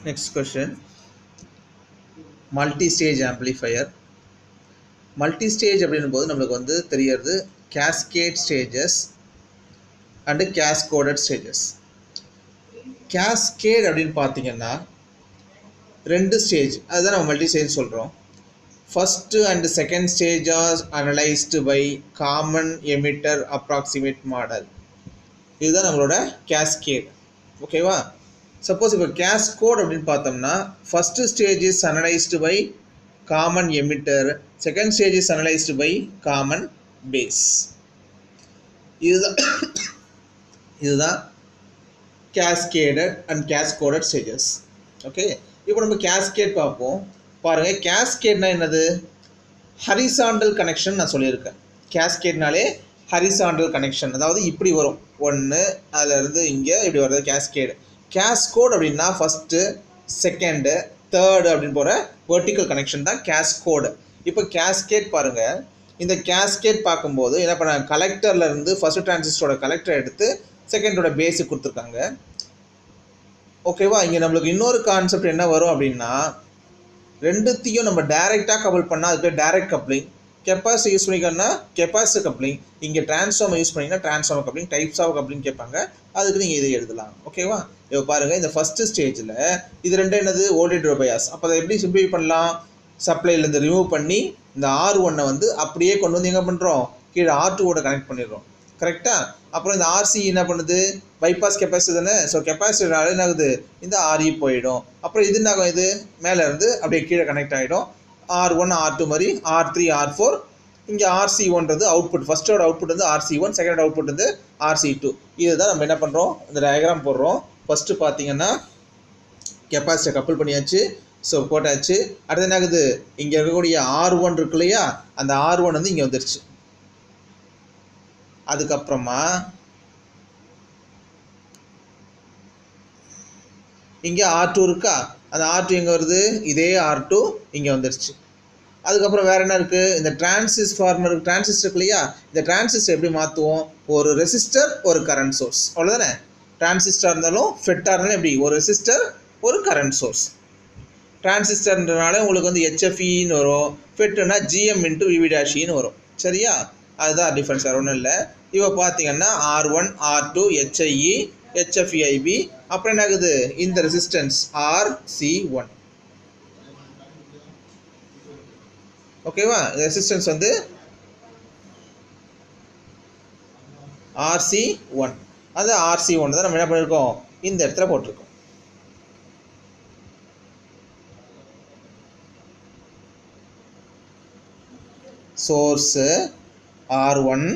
Next question. Multi-stage amplifier. Multi-stage அப்படின்னும் போது நம்மளுக்கு வந்து தெரியறது cascade stages and cascoded stages. cascade அப்படின்னு பார்த்தீங்கன்னா ரெண்டு ஸ்டேஜ் அதுதான் நம்ம மல்டி ஸ்டேஜ் சொல்கிறோம் first and second stage are analysed by common emitter approximate model இதுதான் நம்மளோட கேஸ்கேட் ஓகேவா சப்போஸ் இப்போ கேஸ்கோட் அப்படின்னு பார்த்தோம்னா first stage is analysed by common emitter second stage is analysed by common base இதுதான் இதுதான் cascaded and cascoded stages okay இப்போ நம்ம கேஸ்கேட் பார்ப்போம் பாருங்கள் கேஸ்கேட்னா என்னது ஹரிசாண்டல் கனெக்ஷன் நான் சொல்லியிருக்கேன் கேஸ்கேட்னாலே ஹரிசாண்டல் கனெக்ஷன் அதாவது இப்படி வரும் ஒன்று அதிலிருந்து இங்கே இப்படி வருது கேஸ்கேடு கேஸ்கோட் அப்படின்னா ஃபஸ்ட்டு செகண்டு தேர்டு அப்படின்னு போகிற வெர்டிக்கல் கனெக்ஷன் தான் கேஸ்கோடு இப்போ கேஸ்கேட் பாருங்கள் இந்த கேஸ்கேட் பார்க்கும்போது என்ன பண்ணாங்க கலெக்டரில் இருந்து ஃபஸ்ட்டு டிரான்சிஸ்டரோட கலெக்டர் எடுத்து செகண்டோட பேஸுக்கு கொடுத்துருக்காங்க ஓகேவா இங்கே நம்மளுக்கு இன்னொரு கான்செப்ட் என்ன வரும் அப்படின்னா ரெண்டுத்தையும் நம்ம டைரெக்டாக கபல் பண்ணால் அதுக்கு டைரக்ட் கப்ளிங் கெப்பாசிட்டி யூஸ் பண்ணிக்கணும்னா கெப்பாசிட்டி கப்ளிங் இங்கே டிரான்ஸ்ஃபார்மர் யூஸ் பண்ணிங்கன்னா transformer coupling types of coupling கேட்பாங்க அதுக்கு நீங்கள் இதை எழுதலாம் ஓகேவா இப்போ பாருங்கள் இந்த ஃபஸ்ட்டு ஸ்டேஜில் இது ரெண்டு என்னது ஓல்டேஜ் பயாஸ் அப்போ அதை எப்படி சிம்பிளை பண்ணலாம் சப்ளைலேருந்து ரிமூவ் பண்ணி இந்த ஆர் ஒன்னை வந்து அப்படியே கொண்டு வந்து எங்கே பண்ணுறோம் கீழே ஆர் டூவோட கனெக்ட் பண்ணிடுறோம் கரெக்டாக அப்புறம் இந்த ஆர்சி என்ன பண்ணுது பைபாஸ் கெப்பாசிட்டி தானே ஸோ கெப்பாசிட்டினால என்ன ஆகுது இந்த ஆர்இ போயிடும் அப்புறம் இது என்ன ஆகும் இது மேலே இருந்து அப்படியே கீழே கனெக்ட் ஆகிடும் ஆர் ஒன் ஆர் டூ மாதிரி ஆர் த்ரீ ஆர் ஃபோர் இங்கே ஆர்சி ஒன்றது அவுட்புட் ஃபஸ்ட்டோட அவுட்புட் வந்து ஆர்சி ஒன் செகண்ட் அவுட்புட் வந்து ஆர்சி டூ இதுதான் நம்ம என்ன பண்ணுறோம் இந்த டயக்ராம் போடுறோம் ஃபஸ்ட்டு பார்த்தீங்கன்னா கெப்பாசிட்டியை கப்பல் பண்ணியாச்சு ஸோ போட்டாச்சு அடுத்து என்ன ஆகுது இங்கே இருக்கக்கூடிய ஆர் ஒன் இருக்கு இல்லையா அந்த ஆர் ஒன் வந்து இங்கே வந்துருச்சு அதுக்கப்புறமா இங்கே ஆர் டூ இருக்கா அந்த ஆர் டூ எங்கே வருது இதே ஆர் டூ இங்கே வந்துருச்சு அதுக்கப்புறம் வேறு என்ன இருக்குது இந்த டிரான்சிஸ் ஃபார்மர் டிரான்சிஸ்டர் இருக்கு இல்லையா இந்த டிரான்சிஸ்டர் எப்படி மாற்றுவோம் ஒரு ரெசிஸ்டர் ஒரு கரண்ட் சோர்ஸ் அவ்வளோதானே டிரான்சிஸ்டர் இருந்தாலும் ஃபெட்டாக இருந்தாலும் எப்படி ஒரு ரெசிஸ்டர் ஒரு கரண்ட் சோர்ஸ் டிரான்சிஸ்டர்ன்றனால உங்களுக்கு வந்து ஹெச்எஃப்இன்னு வரும் ஃபெட்டுனா ஜிஎம் இன்ட்டு விவி டேஷின்னு வரும் சரியா அதுதான் டிஃப்ரென்ஸ் வேறு ஒன்றும் இல்லை இப்போ பார்த்தீங்கன்னா R one R two HIE HFEIB அப்புறம் என்ன ஆகுது இந்த ரெசிஸ்டன்ஸ் ஆர் சி ஒன் ஓகேவா இந்த ரெசிஸ்டன்ஸ் வந்து ஆர்சி ஒன் அது ஆர்சி ஒன் தான் நம்ம என்ன பண்ணியிருக்கோம் இந்த இடத்துல போட்டிருக்கோம் source R one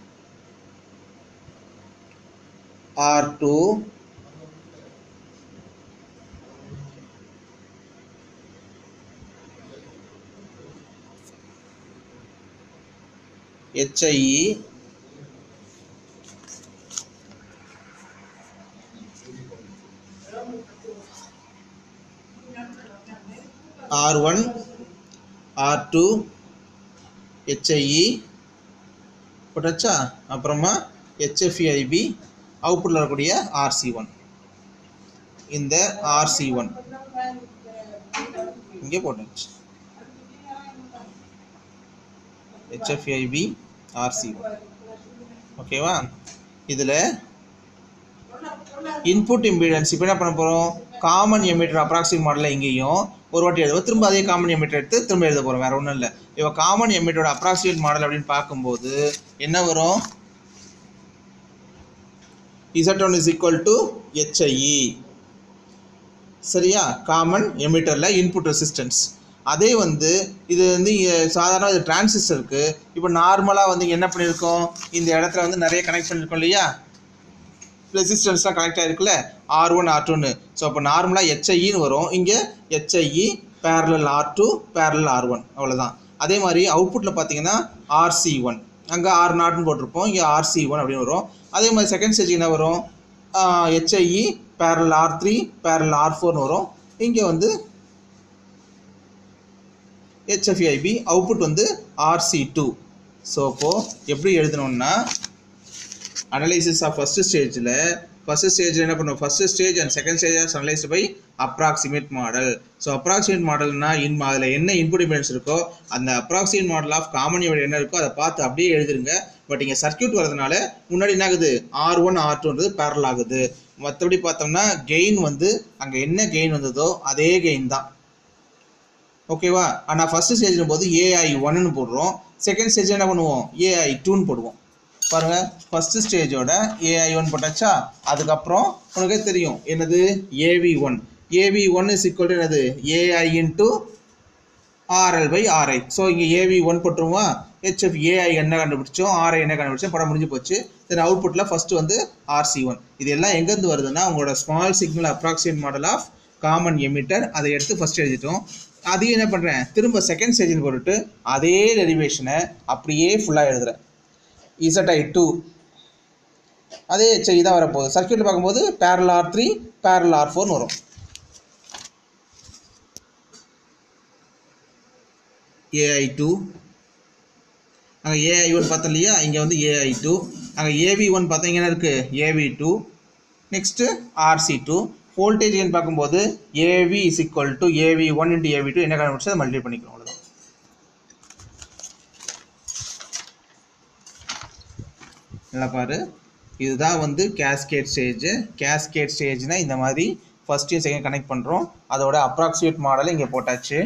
R two HIE R one R two HIE போட்டாச்சா அப்புறமா ஹெச்எஃப்இஐபி அவுட்புட்டில் வரக்கூடிய ஆர்சி ஒன் இந்த ஆர்சி ஒன் இங்கே போட்டாச்சு ஹெச்எஃப்ஐபி ஆர்சி ஒன் ஓகேவா இதில் இன்புட் இம்பிடன்ஸ் இப்போ என்ன பண்ண போகிறோம் காமன் எமிட்டர் அப்ராக்சிமேட் மாடலில் இங்கேயும் ஒரு வாட்டி எழுதுவோம் திரும்ப அதே காமன் எமிட்டர் எடுத்து திரும்ப எழுத போகிறோம் வேறு ஒன்றும் இல்லை இப்போ காமன் எமிட்டரோட அப்ராக்சிமேட் மாடல் அப்படின்னு பார்க்கும்போது என்ன வரும் Z one is equal to HIE சரியா காமன் எமிட்டரில் இன்புட் ரெசிஸ்டன்ஸ் அதே வந்து இது வந்து சாதாரண இது டிரான்சிஸ்டருக்கு இப்போ நார்மலாக வந்து என்ன பண்ணியிருக்கோம் இந்த இடத்துல வந்து நிறைய கனெக்ட் பண்ணியிருக்கோம் இல்லையா ரெசிஸ்டன்ஸ்லாம் கனெக்ட் ஆகிருக்குல்ல ஆர் ஒன் ஆர் டூன்னு ஸோ அப்போ நார்மலாக ஹெச்ஐஇன்னு வரும் இங்கே HIE parallel R two parallel R one அவ்வளோதான் அதே மாதிரி அவுட்புட்டில் பார்த்தீங்கன்னா ஆர்சி ஒன் அங்கே ஆர் நாட்னு போட்டிருப்போம் இங்கே ஆர்சி ஒன் அப்படின்னு வரும் அதே மாதிரி செகண்ட் ஸ்டேஜ் என்ன வரும் HIE parallel R three parallel R ஃபோர்னு வரும் இங்கே வந்து ஹெச்எஃப்ஐபி அவுட்புட் வந்து ஆர்சி டூ ஸோ இப்போது எப்படி எழுதணும்னா அனலைசிஸ் ஆஃப் ஃபஸ்ட்டு ஸ்டேஜில் ஃபர்ஸ்ட் ஸ்டேஜ் என்ன பண்ணுவோம் first stage and second stage are analysed by approximate model so approximate மாடல்னா இன் அதில் என்ன இன்புட் இம்பிடன்ஸ் இருக்கோ அந்த approximate model of common unit என்ன இருக்கோ அதை பார்த்து அப்படியே எழுதுருங்க பட் இங்கே சர்க்யூட் வரதுனால முன்னாடி என்ன ஆகுது ஆர் ஒன் ஆர் டூன்றது பேரல் ஆகுது மற்றபடி பார்த்தோம்னா கெயின் வந்து அங்கே என்ன கெயின் வந்ததோ அதே கெயின் தான் ஓகேவா ஆனால் ஃபர்ஸ்ட் ஸ்டேஜில் போது ஏஐ ஒன்னு போடுறோம் செகண்ட் ஸ்டேஜ் என்ன பண்ணுவோம் ஏஐ டூன்னு போடுவோம் பாருங்க ஃபர்ஸ்ட் ஸ்டேஜோட ஏஐ ஒன் போட்டாச்சா அதுக்கப்புறம் உனக்கே தெரியும் என்னது AV one AV one is equal to என்னது AI into RL by RI so இங்கே ஏவி ஒன் போட்டுருவோம் ஹெச்எஃப் ஏஐ என்ன கண்டுபிடிச்சோம் ஆர்ஐ என்ன கண்டுபிடிச்சோம் படம் முடிஞ்சு போச்சு தென் அவுட்புட்டில் ஃபர்ஸ்ட் வந்து ஆர்சி ஒன் இது எல்லாம் எங்கேருந்து வருதுன்னா உங்களோட small signal approximate model of common emitter அதை எடுத்து ஃபர்ஸ்ட் எழுதிட்டோம் அதையும் என்ன பண்ணுறேன் திரும்ப செகண்ட் ஸ்டேஜில் போட்டுட்டு அதே டெரிவேஷனை அப்படியே ஃபுல்லாக எழுதுறேன் இசட்ஐ டூ அதே ஹெச்ஐ தான் வரப்போகுது சர்க்கியூட்டில் பார்க்கும்போது parallel R three parallel R ஃபோர்னு வரும் ஏஐ டூ அங்கே ஏஐ ஒன் பார்த்தோம் இல்லையா இங்கே வந்து ஏஐ டூ அங்கே ஏவி ஒன் பார்த்தீங்கன்னா இருக்குது AV two next RC two voltage ஏன்னு பார்க்கும்போது AV is equal to AV one into AV two என்ன கண்டுபிடிச்சு அதை மல்டிப்ளை பண்ணிக்கிறோம் அவ்வளோதான் நல்லா பாரு இதுதான் வந்து கேஸ்கேட் ஸ்டேஜ் கேஸ்கேட் ஸ்டேஜ்னா இந்த மாதிரி ஃபஸ்ட்டையும் செகண்ட் கனெக்ட் பண்ணுறோம் அதோட அப்ராக்சிமேட் மாடல் இங்கே போட்டாச்சு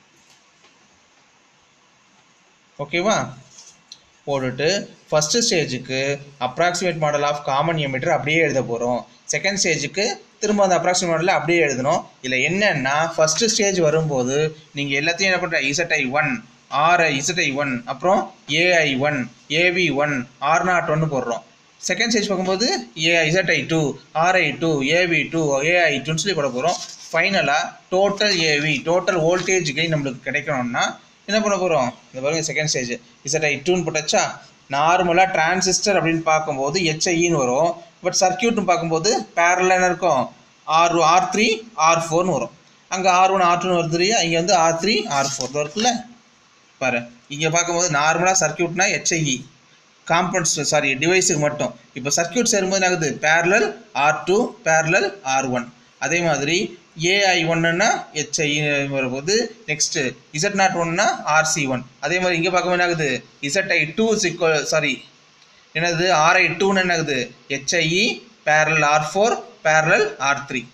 ஓகேவா போட்டுட்டு ஃபஸ்ட்டு ஸ்டேஜுக்கு approximate model of common emitter அப்படியே எழுத போகிறோம் செகண்ட் ஸ்டேஜுக்கு திரும்ப அந்த அப்ராக்சிமேட் மாடலில் அப்படியே எழுதணும் இதில் என்னென்னா ஃபஸ்ட்டு ஸ்டேஜ் வரும்போது நீங்கள் எல்லாத்தையும் என்ன பண்ணுற ZI one RI ZI one அப்புறம் AI one AV one R not ஒன்று போடுறோம் செகண்ட் ஸ்டேஜ் பார்க்கும்போது ஏ ZI two RI two AV two AI டூன்னு சொல்லி போட போகிறோம் ஃபைனலாக total AV total voltage gain நம்மளுக்கு கிடைக்கணும்னா என்ன பண்ண போகிறோம் இந்த பாருங்க செகண்ட் ஸ்டேஜ் இசட்ஐ டூன்னு போட்டாச்சா நார்மலாக டிரான்சிஸ்டர் அப்படின்னு பார்க்கும்போது ஹெச்ஐன்னு வரும் பட் சர்க்கியூட்னு பார்க்கும்போது பேரலாக இருக்கும் ஆர் ஆர் த்ரீ ஆர் ஃபோர்னு வரும் அங்கே ஆர் ஒன் ஆர் டூன்னு வருது இல்லையா இங்கே வந்து ஆர் த்ரீ ஆர் ஃபோர் இருக்குல்ல பாரு இங்கே பார்க்கும்போது நார்மலாக சர்க்கியூட்னா ஹெச்ஐஇ காம்பனன்ட்ஸ் சாரி டிவைஸுக்கு மட்டும் இப்போ சர்க்கியூட் சேரும்போது என்ன ஆகுது parallel R two parallel R one அதே மாதிரி ஏஐ ஒன்னுன்னா ஹெச்ஐ வரும்போது நெக்ஸ்ட்டு இசட் நாட் ஒன்னா ஆர்சி ஒன் அதே மாதிரி இங்கே பார்க்கும்போது என்ன ஆகுது இசட்ஐ டூ சிக்வல் சாரி என்னது ஆர்ஐ டூன்னு என்ன ஆகுது HIE parallel R four parallel R three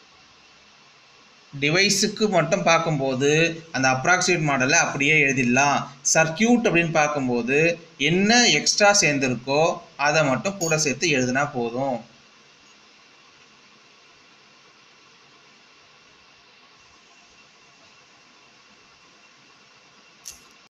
டிவைஸுக்கு மட்டும் பார்க்கும்போது அந்த அப்ராக்சிமேட் மாடலை அப்படியே எழுதிடலாம் சர்க்கியூட் அப்படின்னு பார்க்கும்போது என்ன எக்ஸ்ட்ரா சேர்ந்துருக்கோ அதை மட்டும் கூட சேர்த்து எழுதினா போதும்